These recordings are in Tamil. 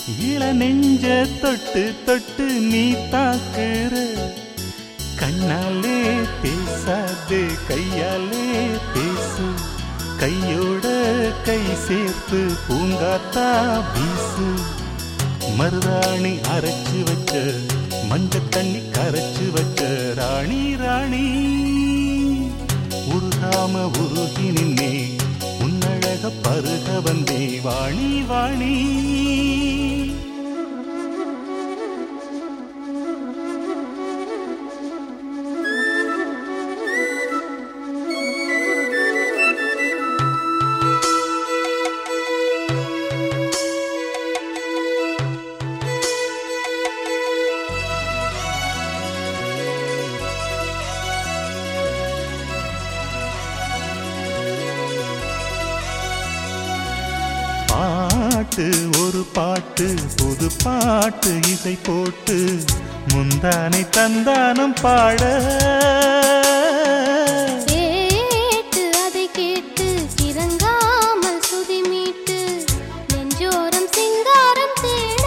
இள நெஞ்ச தொட்டு தொட்டு நீ தாக்குற கண்ணாலே பேசாதே கையாலே பேசு கையோட கை சேர்த்து பூங்காத்தா வீசு மருதாணி அரைச்சு வச்ச மஞ்ச தண்ணி கரைச்சு வச்ச ராணி ராணி உருகாம உருகி நின்னே உன்னழக பருக வந்தே வாணி வாணி பாட்டு ஒரு பாட்டு புது பாட்டு இசை போட்டு முந்தானை தந்தானம் பாட கேட்டு அதை கேட்டு கிறங்காமல் சுதி மீட்டு நெஞ்சோரம் சிங்காரம் தேட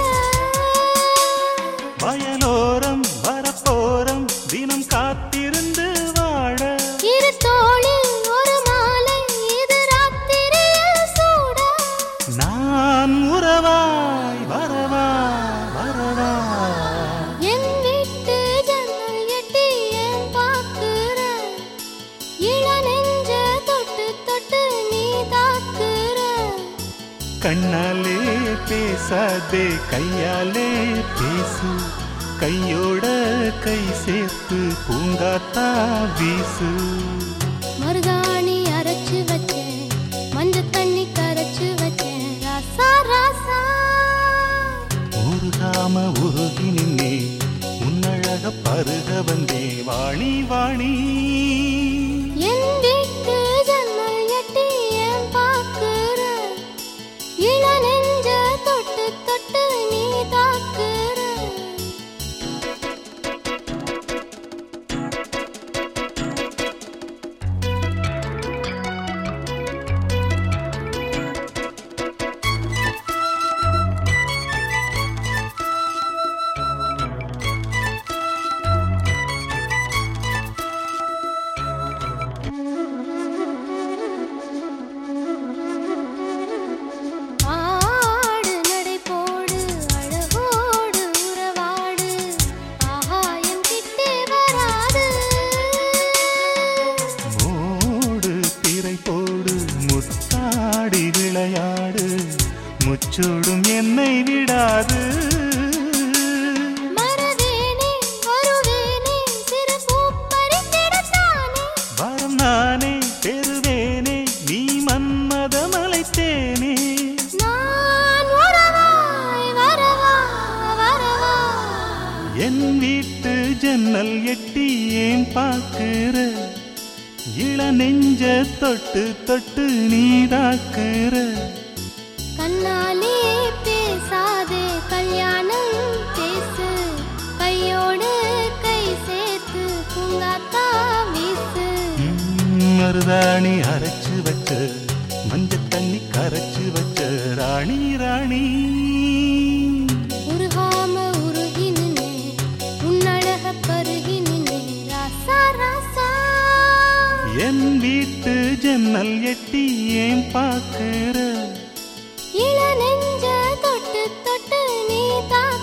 வயலோரம் வரப்போரம் தினம் காத்திருந்து வாழ இரு தோளில் ஒரு மாலை இது ராத்திரியில் சூட நான் உறவாய் வரவா வரவா என் வீட்டு ஜன்னல் எட்டி ஏன் பார்க்கிற இள நெஞ்ச தொட்டு தொட்டு நீ தாக்குற கண்ணாலே பேசாதே கையாலே பேசு கையோட கை சேர்த்து பூங்காத்தா வீசு மருதாணி அரைச்சு வச்சேன் மஞ்ச தண்ணி கரைச்சு வச்சேன் ராசா ராசா உருகாம உருகி நின்னே உன்னழக பருக வந்தே வாணி வாணி என் வீட்டு ஜன்னல் எட்டி ஏன் பார்க்கிற இள நெஞ்ச தொட்டு தொட்டு நீ தாக்குற ஆடு நடை போடு அழகோடு உறவாடு ஆகாயம் கிட்டே வராது மூடு திரை போடு முத்தாடி விளையாடு முச்சூடும் என்னை விடாது மறவேனே வருவேனே சிறு பூ பறித்திடத்தானே வரம் நானே பெறுவேனே நீ மன்மதமலைத்தேனே நான் உறவாய் வரவா வரவா என் வீட்டு ஜன்னல் எட்டி ஏன் பார்க்கிற இள நெஞ்ச தொட்டு தொட்டு நீதாக்குற கண்ணாலே பேசாதே கல்யாணம் பேசு கையோடு கை சேர்த்து பூங்காத்தா வீசு ம், மருதாணி அரைச்சு வச்ச மஞ்ச தண்ணி கரைச்சு வச்ச ராணி ராணி உருகாம உருகி நின்னே உன்னழக பருகி நின்னே ராசா ராசா என் வீட்டு ஜன்னல் எட்டி ஏன் பார்க்கிற இள நெஞ்ச தொட்டு தொட்டு நீ தான்